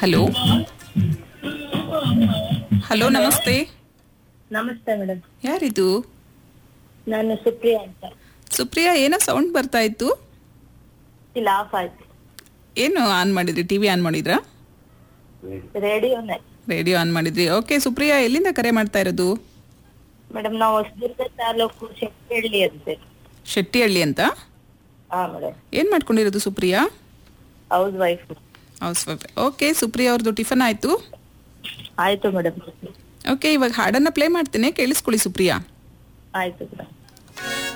hello hello ನಮಸ್ತೆ ನಮಸ್ತೆ madam ಯಾರಿದು ನಾನು ಸುಪ್ರಿಯಾ ಅಂತ ಸುಪ್ರಿಯಾ ಏನೋ ಸೌಂಡ್ ಬರ್ತಾ ಇತ್ತು ಇಲ್ಲ ಆಫ್ ಆಯ್ತು ಏನು ಆನ್ ಮಾಡಿದ್ರಿ ಟಿವಿ ಆನ್ ಮಾಡಿದ್ರಾ ರೇಡಿಯೋನೇ ರೇಡಿಯೋ ಆನ್ ಮಾಡಿದ್ರಿ ಓಕೆ ಸುಪ್ರಿಯಾ ಎಲ್ಲಿಂದ ಕರೆ ಮಾಡ್ತಾ ಇರೋದು ಮೇಡಮ್ ನಾವು ಹೊಸದುರ್ಗ ತಾಲೂಕು ಶೆಟ್ಟಿಹಳ್ಳಿ ಅಂತೆ ಶೆಟ್ಟಿಹಳ್ಳಿ ಅಂತ ಹಾ ಮೇಡಮ್ ಏನ್ ಮಾಡ್ಕೊಂಡಿರೋದು Supriya housewife housewife okay Supriya ಅವ್ರದ್ದು ಟಿಫನ್ ಆಯ್ತು ಆಯ್ತು ಮೇಡಮ್ ಓಕೆ ಇವಾಗ ಹಾಡನ್ನ ಪ್ಲೇ ಮಾಡ್ತೇನೆ ಕೇಳಿಸ್ಕೊಳ್ಳಿ ಸುಪ್ರಿಯಾ ಆಯ್ತು ಮೇಡಮ್